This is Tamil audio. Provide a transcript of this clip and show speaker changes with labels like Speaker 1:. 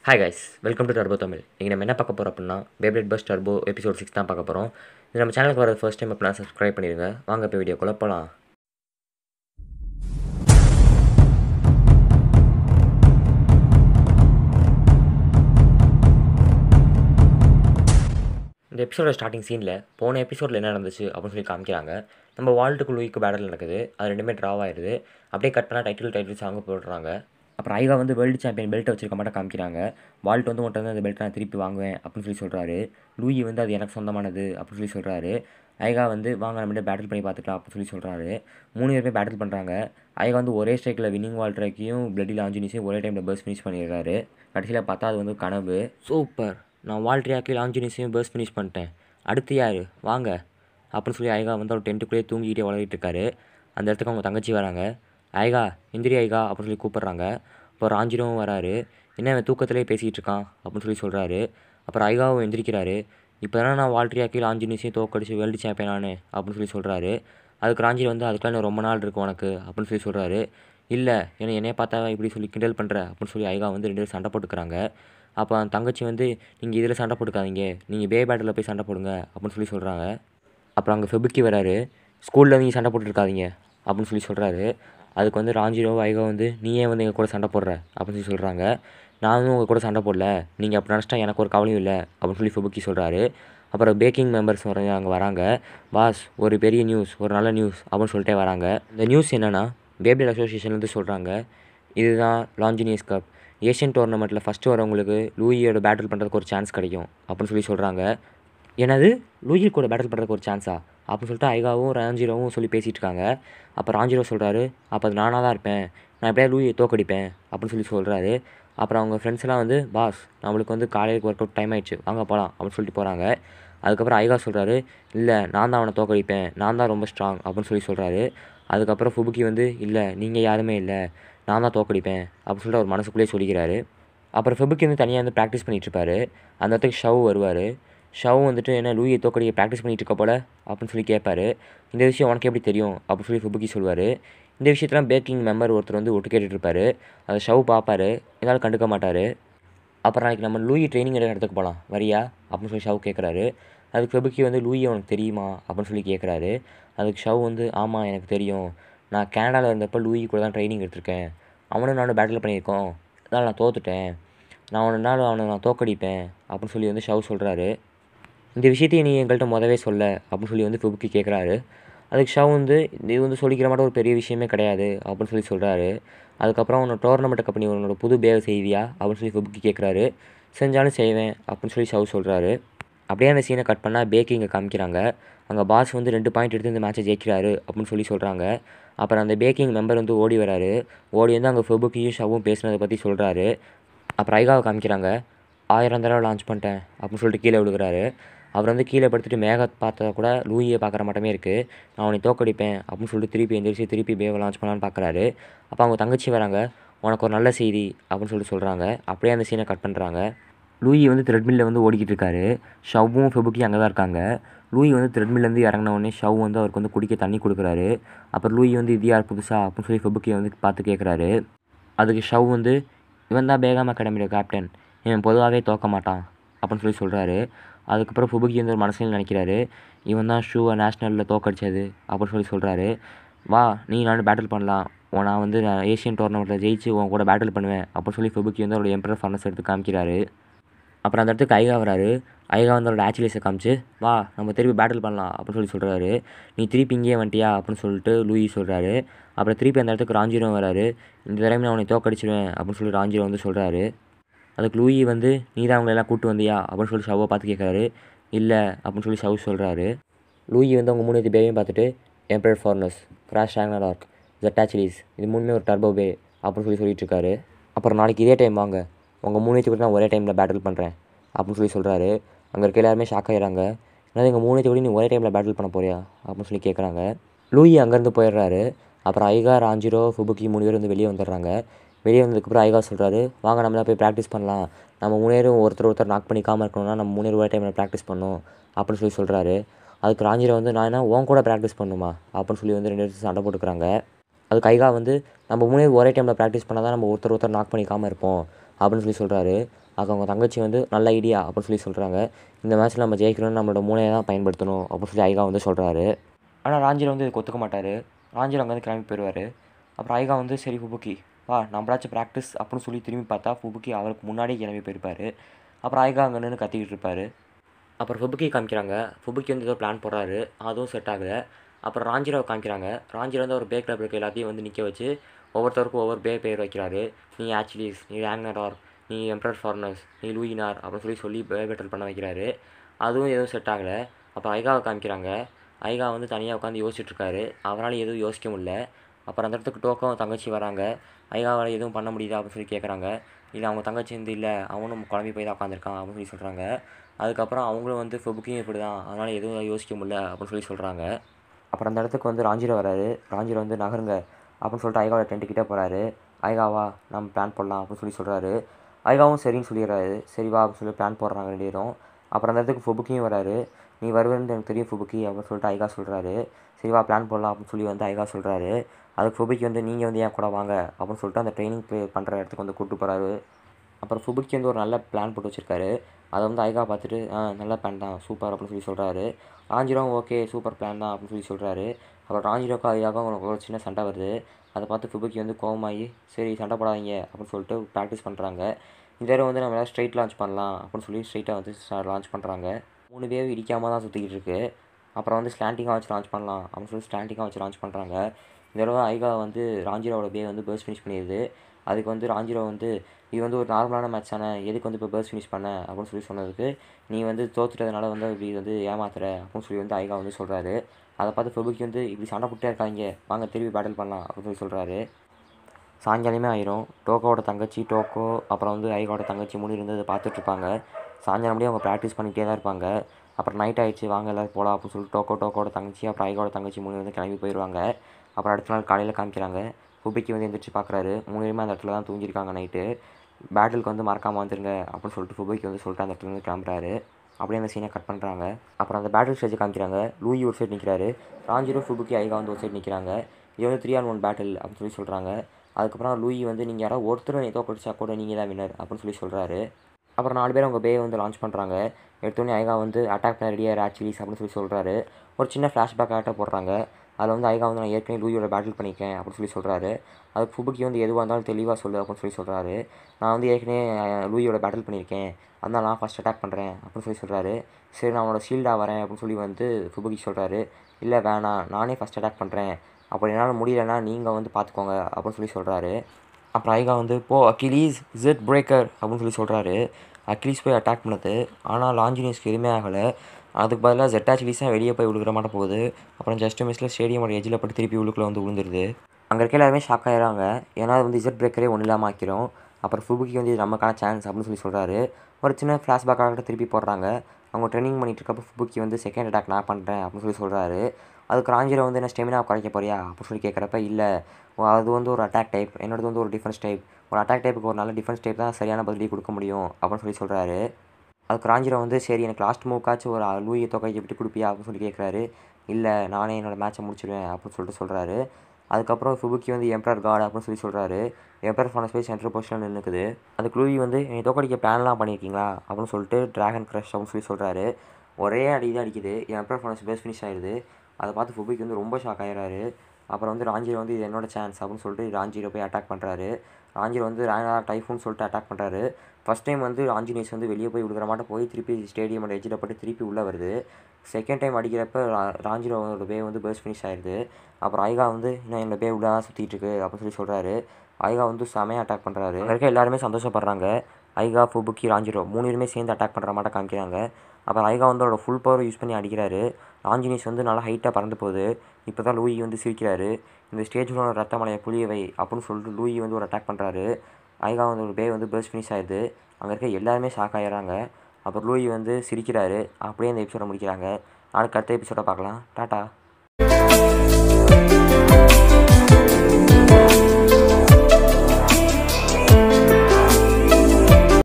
Speaker 1: hi guys welcome to Turbo Tamil இங்கே நம்ம என்ன பார்க்க போகிறோம் அப்படின்னா Beyblade burst Turbo episode six தான் பார்க்க போகிறோம் இது நம்ம சேனலுக்கு வர ஃபர்ஸ்ட் டைம் அப்படின்னா சப்ஸ்கிரைப் பண்ணிடுங்க வாங்க இப்போ வீடியோக்குள்ளே போகலாம் இந்த எபிசோட ஸ்டார்டிங் சீனில் போன எபிசோடில் என்ன நடந்துச்சு அப்படின்னு சொல்லி காமிக்கிறாங்க நம்ம வால்ட்டுக்கு லூயிக்கு பேட்டில் நடக்குது அது ரெண்டுமே ட்ராவ் ஆயிடுது அப்படியே கட் பண்ணால் டைட்டில் டைட்டில் சாங் போடுறாங்க அப்புறம் ஐகா வந்து வேர்ல்டு சாம்பியன் பெல்ட் வச்சிருக்க மாட்டேன் காமிக்கிறாங்க வால்ட் வந்து உன்ட்ட வந்து அந்த பெல்ட் நான் திருப்பி வாங்குவேன் அப்படின்னு சொல்லி சொல்கிறாரு லூயி வந்து அது எனக்கு சொந்தமானது அப்படின்னு சொல்லி சொல்கிறாரு ஐகா வந்து வாங்க நம்ம பேட்டில் பண்ணி பார்த்துக்கலாம் அப்படின்னு சொல்லி சொல்கிறாரு மூணு பேருமே பேட்டில் பண்ணுறாங்க ஐகா வந்து ஒரே ஸ்ட்ரைக்கில் வின்னிங் வால்ட்ரைக்கையும் பிளட்டில் ஆஞ்சினிஸையும் ஒரே டைமில் பர்ஸ் ஃபினிஷ் பண்ணிடுறாரு கடைசியில் பார்த்தா அது வந்து கனவு சூப்பர் நான் வால்ட்ரியாக்கில் ஆஞ்சினிஸையும் பர்ஸ் ஃபினிஷ் பண்ணிட்டேன் அடுத்து யார் வாங்க அப்படின்னு சொல்லி ஐகா வந்து அவர் டென்ட்டுக்குள்ளேயே தூங்கிக்கிட்டே வளரிட்டு இருக்காரு அந்த இடத்துக்கு அவங்க தங்கச்சி வராங்க ஐகா இந்திரி ஐகா அப்படின்னு சொல்லி கூப்பிட்றாங்க இப்போ ராஞ்சிரவும் வராரு என்ன அவன் தூக்கத்திலே பேசிகிட்டு இருக்கான் அப்படின்னு சொல்லி சொல்கிறாரு அப்புறம் ஐகாவும் எந்திரிக்கிறாரு இப்போ தானே நான் வால்ட்ரியாக்கில் ஆஞ்சினிஸையும் தோக்கடிச்சு வேர்ல்டு சாம்பியன் ஆனு அப்படின்னு சொல்லி சொல்கிறாரு அதுக்கு ராஞ்சி வந்து அதுக்கெல்லாம் இன்னும் ரொம்ப நாள் இருக்கு உனக்கு அப்படின்னு சொல்லி சொல்கிறாரு இல்லை என்ன என்னைய பார்த்தா இப்படி சொல்லி கிண்டல் பண்ணுற அப்படின்னு சொல்லி ஐகா வந்து ரெண்டு பேரும் சண்டை போட்டுக்கிறாங்க அப்போ அந்த தங்கச்சி வந்து நீங்கள் இதில் சண்டை போட்டுக்காதீங்க நீங்கள் பே பேட்டில் போய் சண்டை போடுங்க அப்படின்னு சொல்லி சொல்கிறாங்க அப்புறம் அங்கே ஃபெபுக்கி வராரு ஸ்கூலில் நீங்கள் சண்டை போட்டுருக்காதீங்க அப்படின்னு சொல்லி சொல்கிறாரு அதுக்கு வந்து ராஞ்சிரோ ஐகா வந்து நீயே வந்து எங்கள் கூட சண்டை போடுற அப்படின்னு சொல்லி சொல்கிறாங்க நானும் உங்கள் கூட சண்டை போடல நீங்கள் அப்படி நினச்சிட்டா எனக்கு ஒரு கவலையும் இல்லை அப்படின்னு சொல்லி ஃபெபுக்கி சொல்கிறாரு அப்புறம் பேக்கிங் மெம்பர்ஸ் வர அங்கே வராங்க பாஸ் ஒரு பெரிய நியூஸ் ஒரு நல்ல நியூஸ் அப்படின்னு சொல்லிட்டே வராங்க இந்த நியூஸ் என்னென்னா பேபிள் அசோசியேஷன்லேருந்து சொல்கிறாங்க இதுதான் லாஞ்சினியஸ் கப் ஏஷியன் டோர்னமெண்ட்டில் ஃபஸ்ட்டு வரவங்களுக்கு லூயியோட பேட்டில் பண்ணுறதுக்கு ஒரு சான்ஸ் கிடைக்கும் அப்படின்னு சொல்லி சொல்கிறாங்க என்னது லூயி கூட பேட்டில் பண்ணுறதுக்கு ஒரு சான்ஸா அப்படின்னு சொல்லிட்டு ஐகாவும் ராஞ்சிரோவும் சொல்லி பேசிகிட்டு இருக்காங்க அப்போ ராஞ்சிரோ சொல்கிறாரு அப்போ அது நானாக தான் இருப்பேன் நான் எப்படியா லூயை தோக்கடிப்பேன் அப்படின்னு சொல்லி சொல்கிறாரு அப்புறம் அவங்க ஃப்ரெண்ட்ஸ் எல்லாம் வந்து பாஸ் நம்மளுக்கு வந்து காலையில் ஒர்க் அவுட் டைம் ஆயிடுச்சு வாங்க போகலாம் அப்படின்னு சொல்லிட்டு போகிறாங்க அதுக்கப்புறம் ஐகா சொல்கிறாரு இல்லை நான் தான் அவனை தோக்கடிப்பேன் நான் தான் ரொம்ப ஸ்ட்ராங் அப்படின்னு சொல்லி சொல்கிறாரு அதுக்கப்புறம் ஃபுபுக்கி வந்து இல்லை நீங்கள் யாருமே இல்லை நான் தான் தோக்கடிப்பேன் அப்படின்னு சொல்லிட்டு அவர் மனசுக்குள்ளேயே சொல்லிக்கிறாரு அப்புறம் ஃபெபுக்கி வந்து தனியாக வந்து ப்ராக்டிஸ் பண்ணிகிட்ருப்பாரு அந்த இடத்துக்கு ஷவ் வருவார் ஷவ் வந்துட்டு என்ன லூயை தோக்கடிக்க ப்ராக்டிஸ் பண்ணிகிட்டு இருக்க போல அப்படின்னு சொல்லி கேட்பாரு இந்த விஷயம் உனக்கு எப்படி தெரியும் அப்படின்னு சொல்லி ஃபுபுக்கி சொல்லுவார் இந்த விஷயத்தெல்லாம் பேக்கிங் மெம்பர் ஒருத்தர் வந்து ஒட்டு கேட்டுட்ருப்பாரு அதை ஷவ் பார்ப்பாரு என்னால் கண்டுக்க மாட்டார் அப்புறம் நாளைக்கு நம்ம லூயி ட்ரைனிங் எடுக்க இடத்துக்கு போகலாம் வரியா அப்படின்னு சொல்லி ஷவ் கேட்குறாரு அதுக்கு ஃபெபுக்கி வந்து லூயி உனக்கு தெரியுமா அப்படின்னு சொல்லி கேட்குறாரு அதுக்கு ஷவ் வந்து ஆமாம் எனக்கு தெரியும் நான் கனடாவில் இருந்தப்போ லூயி கூட தான் ட்ரைனிங் எடுத்திருக்கேன் அவனும் நானும் பேட்டில் பண்ணியிருக்கோம் அதனால் நான் தோத்துட்டேன் நான் ஒரு நாள் அவனை நான் தோக்கடிப்பேன் அப்படின்னு சொல்லி வந்து ஷவ் சொல்கிறாரு இந்த விஷயத்தையும் நீ எங்கள்கிட்ட முதவே சொல்ல அப்படின்னு சொல்லி வந்து ஃபுபுக்கி கேட்குறாரு அதுக்கு ஷவ் வந்து இது வந்து சொல்லிக்கிற மாட்ட ஒரு பெரிய விஷயமே கிடையாது அப்படின்னு சொல்லி சொல்கிறாரு அதுக்கப்புறம் உன்னோட டோர்னமெண்ட்டை கம்பெனி உன்னோட புது பேவை செய்வியா அப்படின்னு சொல்லி ஃபுபுக்கி கேட்குறாரு செஞ்சாலும் செய்வேன் அப்படின்னு சொல்லி ஷவ் சொல்கிறாரு அப்படியே அந்த சீனை கட் பண்ணால் பேக்கிங்கை காமிக்கிறாங்க அங்கே பாஸ் வந்து ரெண்டு பாயிண்ட் எடுத்து இந்த மேட்சை ஜெயிக்கிறாரு அப்படின்னு சொல்லி சொல்கிறாங்க அப்புறம் அந்த பேக்கிங் மெம்பர் வந்து ஓடி வராரு ஓடி வந்து அங்கே ஃபெபுக்கியும் ஷவும் பேசுனதை பற்றி சொல்கிறாரு அப்புறம் ஐகாவை காமிக்கிறாங்க ஆயிரம் தடவை லான்ச் பண்ணிட்டேன் அப்படின்னு சொல்லிட்டு கீழே விழுகிறாரு அவர் வந்து கீழே படுத்துட்டு மேக பார்த்தா கூட லூயியை பார்க்குற மாட்டமே இருக்குது நான் அவனை தோக்கடிப்பேன் அப்படின்னு சொல்லிட்டு திருப்பி எந்திரிச்சு திருப்பி பேவை லான்ச் பண்ணலான்னு பார்க்குறாரு அப்போ அவங்க தங்கச்சி வராங்க உனக்கு ஒரு நல்ல செய்தி அப்படின்னு சொல்லிட்டு சொல்கிறாங்க அப்படியே அந்த சீனை கட் பண்ணுறாங்க லூயி வந்து த்ரெட்மில்லில் வந்து ஓடிக்கிட்டு இருக்காரு ஷவ்வும் ஃபெபுக்கி அங்கே தான் இருக்காங்க லூயி வந்து த்ரெட்மில்லேருந்து இறங்கின உடனே ஷவ் வந்து அவருக்கு வந்து குடிக்க தண்ணி கொடுக்குறாரு அப்புறம் லூயி வந்து இது யார் புதுசா அப்படின்னு சொல்லி ஃபெபுக்கியை வந்து பார்த்து கேட்குறாரு அதுக்கு ஷவ் வந்து இவன் தான் பேகாம் அகாடமியோட கேப்டன் இவன் பொதுவாகவே தோக்க மாட்டான் அப்படின்னு சொல்லி சொல்கிறாரு அதுக்கப்புறம் ஃபுபுக்கி வந்து ஒரு மனசில் நினைக்கிறாரு இவன் தான் ஷூவை நேஷ்னலில் தோக்கடிச்சது அப்படின்னு சொல்லி சொல்கிறாரு வா நீ நானும் பேட்டில் பண்ணலாம் நான் வந்து நான் ஏஷியன் டோர்னமெண்ட்டில் ஜெயிச்சு உன் கூட பேட்டில் பண்ணுவேன் அப்படின்னு சொல்லி ஃபுபுக்கி வந்து அவரோட எம்பரர் ஃபர்னஸ் எடுத்து காமிக்கிறாரு அப்புறம் அந்த இடத்துக்கு ஐகா வராரு ஐகா வந்து அவரோட ஆச்சுலேஸை காமிச்சு வா நம்ம திருப்பி பேட்டில் பண்ணலாம் அப்படின்னு சொல்லி சொல்கிறாரு நீ திருப்பி இங்கேயே வந்துட்டியா அப்படின்னு சொல்லிட்டு லூயி சொல்கிறாரு அப்புறம் திருப்பி அந்த இடத்துக்கு ராஞ்சிரோ வராரு இந்த தடவை நான் அவனை தோக்கடிச்சிடுவேன் அப்படின்னு சொல்லி ராஞ்சிரோ வந்து சொல்கிறாரு அதுக்கு லூயி வந்து நீ தான் அவங்கள எல்லாம் கூட்டு வந்தியா அப்படின்னு சொல்லி ஷவ்வை பார்த்து கேட்குறாரு இல்லை அப்படின்னு சொல்லி ஷவ் சொல்கிறாரு லூயி வந்து அவங்க மூணு பேரையும் பார்த்துட்டு எம்பரர் ஃபார்னஸ் கிராஷ் ஆக்னராக் ஜட்டாச்சிலிஸ் இது மூணுமே ஒரு டர்போ பே அப்படின்னு சொல்லி சொல்லிட்டு இருக்காரு அப்புறம் நாளைக்கு இதே டைம் வாங்க உங்கள் மூணு கூட நான் ஒரே டைமில் பேட்டில் பண்ணுறேன் அப்படின்னு சொல்லி சொல்கிறாரு அங்கே இருக்க எல்லாருமே ஷாக் ஆகிறாங்க ஏன்னா எங்கள் மூணு கூட நீ ஒரே டைமில் பேட்டில் பண்ண போறியா அப்படின்னு சொல்லி கேட்குறாங்க லூயி அங்கேருந்து போயிடுறாரு அப்புறம் ஐகா ராஞ்சிரோ ஃபுபுக்கி மூணு பேர் வந்து வெளியே வந்துடுறாங்க வெளியே வந்ததுக்கப்புறம் ஐகா சொல்கிறாரு வாங்க நம்மளாம் போய் ப்ராக்டிஸ் பண்ணலாம் நம்ம மூணு பேரும் ஒருத்தர் ஒருத்தர் நாக் பண்ணிக்காமல் இருக்கணும்னா நம்ம மூணு பேர் ஒரே டைமில் ப்ராக்டிஸ் பண்ணணும் அப்படின்னு சொல்லி சொல்கிறாரு அதுக்கு ராஞ்சிரோ வந்து நான் என்ன உன் கூட ப்ராக்டிஸ் பண்ணுமா அப்படின்னு சொல்லி வந்து ரெண்டு பேரும் சண்டை போட்டுக்கிறாங்க அதுக்கு ஐகா வந்து நம்ம மூணு பேர் ஒரே டைமில் ப்ராக்டிஸ் பண்ணால் தான் நம்ம ஒருத்தர் ஒருத்தர் நாக் பண்ணிக்காமல் இருப்போம் அப்படின்னு சொல்லி சொல்கிறாரு அது அவங்க தங்கச்சி வந்து நல்ல ஐடியா அப்படின்னு சொல்லி சொல்கிறாங்க இந்த மேட்ச்சில் நம்ம ஜெயிக்கணும்னு நம்மளோட மூளையை தான் பயன்படுத்தணும் அப்படின்னு சொல்லி ஐகா வந்து சொல்கிறாரு ஆனால் ராஞ்சிரோ வந்து இதுக்கு ஒத்துக்க மாட்டார் ராஞ்சிரோ அங்கேருந்து கிளம்பி போயிடுவார் அப்புறம் ஐகா வந்து சரி ஃபுபுக்கி வா நம்மளாச்சும் ப்ராக்டிஸ் அப்படின்னு சொல்லி திரும்பி பார்த்தா ஃபுபுக்கி அவருக்கு முன்னாடியே கிளம்பி போயிருப்பார் அப்புறம் ஐகா அங்கே நின்று கத்திக்கிட்டு இருப்பார் அப்புறம் ஃபுபுக்கி காமிக்கிறாங்க ஃபுபுக்கி வந்து ஏதோ பிளான் போடுறாரு அதுவும் செட் ஆகலை அப்புறம் ராஞ்சிராவை காமிக்கிறாங்க ராஞ்சிரோ வந்து ஒரு பே கிளப் இருக்க எல்லாத்தையும் வந்து நிற்க வச்சு ஒவ்வொருத்தருக்கும் ஒவ்வொரு பே பேர் வைக்கிறாரு நீ ஆக்சுவலிஸ் நீ ரேங்னரார் நீ எம்ப்ரர் ஃபார்னர்ஸ் நீ லூயினார் அப்படின்னு சொல்லி சொல்லி பே பேட்டல் பண்ண வைக்கிறாரு அதுவும் எதுவும் செட் ஆகலை அப்புறம் ஐகாவை காமிக்கிறாங்க ஐகா வந்து தனியாக உட்காந்து யோசிச்சுட்டு இருக்காரு அவரால் எதுவும் யோசிக்க முடியல அப்புறம் அந்த இடத்துக்கு டோக்கம் தங்கச்சி வராங்க ஐகாவால் எதுவும் பண்ண முடியுதா அப்படின்னு சொல்லி கேட்குறாங்க இல்லை அவங்க தங்கச்சி வந்து இல்லை அவனும் குழம்பி போய் தான் உட்காந்துருக்கான் அப்படின்னு சொல்லி சொல்கிறாங்க அதுக்கப்புறம் அவங்களும் வந்து இப்போ புக்கிங் இப்படி தான் அதனால் எதுவும் யோசிக்க முடியல அப்படின்னு சொல்லி சொல்கிறாங்க அப்புறம் அந்த இடத்துக்கு வந்து ராஞ்சிரோ வராரு ராஞ்சிரோ வந்து நகருங்க அப்படின்னு சொல்லிட்டு ஐகாவோட டென்ட்டு கிட்டே போகிறாரு ஐகாவா நம்ம பிளான் போடலாம் அப்படின்னு சொல்லி சொல்கிறாரு ஐகாவும் சரின்னு சொல்லிடுறாரு சரி வா அப்படின்னு சொல்லி பிளான் போடுறாங்க ரெண்டு பேரும் அப்புறம் அந்த இடத்துக்கு ஃபுபுக்கியும் வராரு நீ வருவேன்னு எனக்கு தெரியும் ஃபுபுக்கி அப்படின்னு சொல்லிட்டு ஐகா சொல்கிறாரு சரி வா பிளான் போடலாம் அப்படின்னு சொல்லி வந்து ஐகா சொல்கிறாரு அதுக்கு ஃபுபுக்கி வந்து நீங்கள் வந்து என் கூட வாங்க அப்படின்னு சொல்லிட்டு அந்த ட்ரைனிங் பண்ணுற இடத்துக்கு வந்து கூப்பிட்டு போகிறாரு அப்புறம் ஃபுபுக்கி வந்து ஒரு நல்ல பிளான் போட்டு வச்சுருக்காரு அதை வந்து ஐகா பார்த்துட்டு ஆ நல்ல பிளான் தான் சூப்பர் அப்படின்னு சொல்லி சொல்கிறாரு ராஞ்சிரோவும் ஓகே சூப்பர் பிளான் தான் அப்படின்னு சொல்லி சொல்கிறாரு அப்புறம் ராஞ்சிரோக்கும் ஐயாவுக்கும் அவங்களுக்கு ஒரு சின்ன சண்டை வருது அதை பார்த்து ஃபுபுக்கி வந்து கோவமாகி சரி சண்டை போடாதீங்க அப்படின்னு சொல்லிட்டு ப்ராக்டிஸ் பண்ணுறாங்க இந்த தடவை வந்து நம்ம ஸ்ட்ரைட் லான்ச் பண்ணலாம் அப்படின்னு சொல்லி ஸ்ட்ரைட்டாக வந்து லான்ச் பண்ணுறாங்க மூணு வேவ் இடிக்காமல் தான் சுற்றிக்கிட்டு இருக்கு அப்புறம் வந்து ஸ்லாண்டிங்காக வச்சு லான்ச் பண்ணலாம் அப்படின்னு சொல்லி ஸ்லாண்டிங்காக வச்சு லான்ச் பண்ணுறாங்க இந்த தடவை ஐகா வந்து ராஞ்சிரோட பே வந்து பேர்ஸ் ஃபினிஷ் பண்ணிடுது அதுக்கு வந்து ராஞ்சிரோ வந்து இது வந்து ஒரு நார்மலான மேட்ச் தானே எதுக்கு வந்து இப்போ பேர்ஸ் ஃபினிஷ் பண்ண அப்படின்னு சொல்லி சொன்னதுக்கு நீ வந்து தோத்துட்டதுனால வந்து இப்படி வந்து ஏமாத்துற அப்படின்னு சொல்லி வந்து ஐகா வந்து சொல்கிறாரு அதை பார்த்து ஃபெபுக்கி வந்து இப்படி சண்டை போட்டே இருக்காங்க வாங்க திருப்பி பேட்டில் பண்ணலாம் அப்படின்னு சொல்லி சொல்கிறாரு சாயங்காலமே ஆயிரும் டோக்கோவோட தங்கச்சி டோக்கோ அப்புறம் வந்து ஐகாவோட தங்கச்சி மூணு இருந்து அதை பார்த்துட்ருப்பாங்க சாயங்காலம் முடியும் அவங்க ப்ராக்டிஸ் பண்ணிகிட்டே தான் இருப்பாங்க அப்புறம் நைட் ஆயிடுச்சு வாங்க எல்லோரும் போகலாம் அப்படின்னு சொல்லிட்டு டோக்கோ டோக்கோட தங்கச்சி அப்புறம் ஐகாவோட தங்கச்சி மூணு வந்து கிளம்பி போயிடுவாங்க அப்புறம் அடுத்த நாள் காலையில் காமிக்கிறாங்க ஃபுபிக்கு வந்து எந்திரிச்சு பார்க்குறாரு மூணு பேருமே அந்த இடத்துல தான் தூங்கியிருக்காங்க நைட்டு பேட்டிலுக்கு வந்து மறக்காமல் வந்துருங்க அப்படின்னு சொல்லிட்டு ஃபுபிக்கு வந்து சொல்லிட்டு அந்த இடத்துல இருந்து கிளம்புறாரு அப்படியே அந்த சீனை கட் பண்ணுறாங்க அப்புறம் அந்த பேட்டில் ஸ்டேஜ் காமிக்கிறாங்க லூயி ஒரு சைடு நிற்கிறாரு ராஞ்சிரோ ஃபுபுக்கி ஐகா வந்து ஒரு சைடு நிற்கிறாங்க இது வந்து த்ரீ ஆன் ஒன் பேட்டில் அப்படின்னு சொல்லி சொல்கிறாங்க அதுக்கப்புறம் லூயி வந்து நீங்கள் யாராவது ஒருத்தர் ஏதோ படிச்சா கூட நீங்கள் தான் வின்னர் அப்படின்னு சொல்லி சொல்கிறாரு அப்புறம் நாலு பேர் அவங்க பே வந்து லான்ச் பண்ணுறாங்க எடுத்தோடனே ஐகா வந்து அட்டாக் பண்ண ரெடியாக ஆக்சுவலிஸ் அப்படின்னு சொல்லி சொல்கிறாரு ஒரு சின்ன ஃப்ளாஷ்பேக் ஆட்ட போடுறாங்க அதில் வந்து ஐகா வந்து நான் ஏற்கனவே லூயோட பேட்டில் பண்ணியிருக்கேன் அப்படின்னு சொல்லி சொல்கிறாரு அதுக்கு ஃபுபுக்கி வந்து எதுவாக இருந்தாலும் தெளிவாக சொல்லு அப்படின்னு சொல்லி சொல்கிறாரு நான் வந்து ஏற்கனவே அஹ், லூயோட பேட்டில் பண்ணியிருக்கேன் அதனால் நான் ஃபஸ்ட் அட்டாக் பண்ணுறேன் அப்படின்னு சொல்லி சொல்கிறாரு சரி நான் அவனோட ஷீல்டாக வரேன் அப்படின்னு சொல்லி வந்து ஃபுபுக்கி சொல்கிறாரு இல்லை வேணாம் நானே ஃபஸ்ட் அட்டாக் பண்ணுறேன் அப்படி என்னால் முடியலன்னா நீங்கள் வந்து பார்த்துக்கோங்க அப்படின்னு சொல்லி சொல்கிறாரு அப்புறம் ஐகா வந்து போ அக்கிலீஸ் ஜெட் பிரேக்கர் அப்படின்னு சொல்லி சொல்கிறாரு அக்கிலீஸ் போய் அட்டாக் பண்ணுது ஆனால் லாஞ்சினியஸ்க்கு எதுவுமே ஆகலை அதுக்கு பதிலாக ஜெட் ஆக்சிலீஸாக வெளியே போய் விழுகிற மாட்ட போகுது அப்புறம் ஜஸ்ட் மிஸ்ல ஸ்டேடியமோட எஜ்ஜில் பட்டு திருப்பி உள்ளுக்குள்ளே வந்து விழுந்துருது அங்கே இருக்க எல்லாருமே ஷாக் ஆயிடுறாங்க ஏன்னா அது வந்து இசட் பிரேக்கரே ஒன்றும் இல்லாமல் ஆக்கிரும் அப்புறம் ஃபுபுக்கு வந்து இது நமக்கான சான்ஸ் அப்படின்னு சொல்லி சொல்கிறாரு ஒரு சின்ன ஃப்ளாஷ்பேக்காக திருப்பி போடுறாங்க அவங்க ட்ரைனிங் பண்ணிட்டு இருக்கப்போ ஃபுபுக்கி வந்து செகண்ட் அட்டாக் நான் பண்ணுறேன் அப்படின்னு சொல்லி சொல்கிறாரு அதுக்கு ராஞ்சிரோ வந்து என்ன ஸ்டெமினா குறைக்க போறியா அப்படின்னு சொல்லி கேட்குறப்ப இல்லை அது வந்து ஒரு அட்டாக் டைப் என்னோடது வந்து ஒரு டிஃபென்ஸ் டைப் ஒரு அட்டாக் டைப்புக்கு ஒரு நல்ல டிஃபென்ஸ் டைப் தான் சரியான பதிலடி கொடுக்க முடியும் அப்படின்னு சொல்லி சொல்கிறாரு அதுக்கு ராஞ்சிரோ வந்து சரி எனக்கு லாஸ்ட் மூவ்க்காச்சும் ஒரு லூயை தொகையை விட்டு கொடுப்பியா அப்படின்னு சொல்லி கேட்குறாரு இல்லை நானே என்னோடய மேட்சை முடிச்சிடுவேன் அப்படின்னு சொல்லிட்டு சொல்கிறாரு அதுக்கப்புறம் ஃபுபுக்கி வந்து எம்பரர் காட் அப்படின்னு சொல்லி சொல்கிறாரு எம்பரர் ஃபான ஸ்பேஸ் சென்ட்ரல் பொசிஷன் நின்றுக்குது அதுக்கு லூயி வந்து என்னை தோக்கடிக்க பிளான்லாம் பண்ணியிருக்கீங்களா அப்படின்னு சொல்லிட்டு டிராகன் க்ரஷ் அப்படின்னு சொல்லி சொல்கிறாரு ஒரே அடி தான் அடிக்குது எம்பரர் ஃபான ஸ்பேஸ் ஃபினிஷ் ஆயிடுது அதை பார்த்து ஃபுபுக்கி வந்து ரொம்ப ஷாக் ஆயிடுறாரு அப்புறம் வந்து ராஞ்சிரோ வந்து இது என்னோட சான்ஸ் அப்படின்னு சொல்லிட்டு ராஞ்சிரோ போய் அட்டாக் பண்ணுறாரு ராஞ்சிரோ வந்து ரேனா டைஃபூன் சொல்லிட்டு அட்டாக் பண்ணுறாரு ஃபஸ்ட் டைம் வந்து ஆஞ்சநேயஸ் வந்து வெளியே போய் விழுகிற மாட்ட போய் திருப்பி ஸ்டேடியமோட எஜ்ஜில் பட்டு திருப்பி உள்ளே வருது செகண்ட் டைம் அடிக்கிறப்ப ரா- ராஞ்சிரோட பே வந்து பேர்ஸ் ஃபினிஷ் ஆயிடுது அப்புறம் ஐகா வந்து இன்னும் என்னோட பே உள்ள தான் சுற்றிட்டு இருக்கு அப்படின்னு சொல்லி சொல்கிறாரு ஐகா வந்து செமையாக அட்டாக் பண்ணுறாரு இருக்க எல்லாருமே சந்தோஷப்படுறாங்க ஐகா ஃபுபுக்கி ராஞ்சிரோ மூணு பேருமே சேர்ந்து அட்டாக் பண்ணுற மாட்ட காமிக்கிறாங்க அப்புறம் ஐகா வந்து அவரோட ஃபுல் பவர் யூஸ் பண்ணி அடிக்கிறாரு ஆஞ்சநேயஸ் வந்து நல்லா ஹைட்டாக பறந்து போகுது இப்போ தான் லூயி வந்து சிரிக்கிறாரு இந்த ஸ்டேஜில் ஒரு ரத்த மலையை புளியவை அப்படின்னு சொல்லிட்டு லூயி வந்து ஒரு அட்டாக் பண்ணுறாரு ஐகா வந்து ஒரு பே வந்து பேர்ஸ் ஃபினிஷ் ஆயிடுது அங்கே இருக்க எல்லாருமே ஷாக் ஆயிடுறாங்க அப்புறம் லூயி வந்து சிரிக்கிறாரு அப்படியே இந்த எபிசோட முடிக்கிறாங்க நாளைக்கு அடுத்த எபிசோட பார்க்கலாம் டாட்டா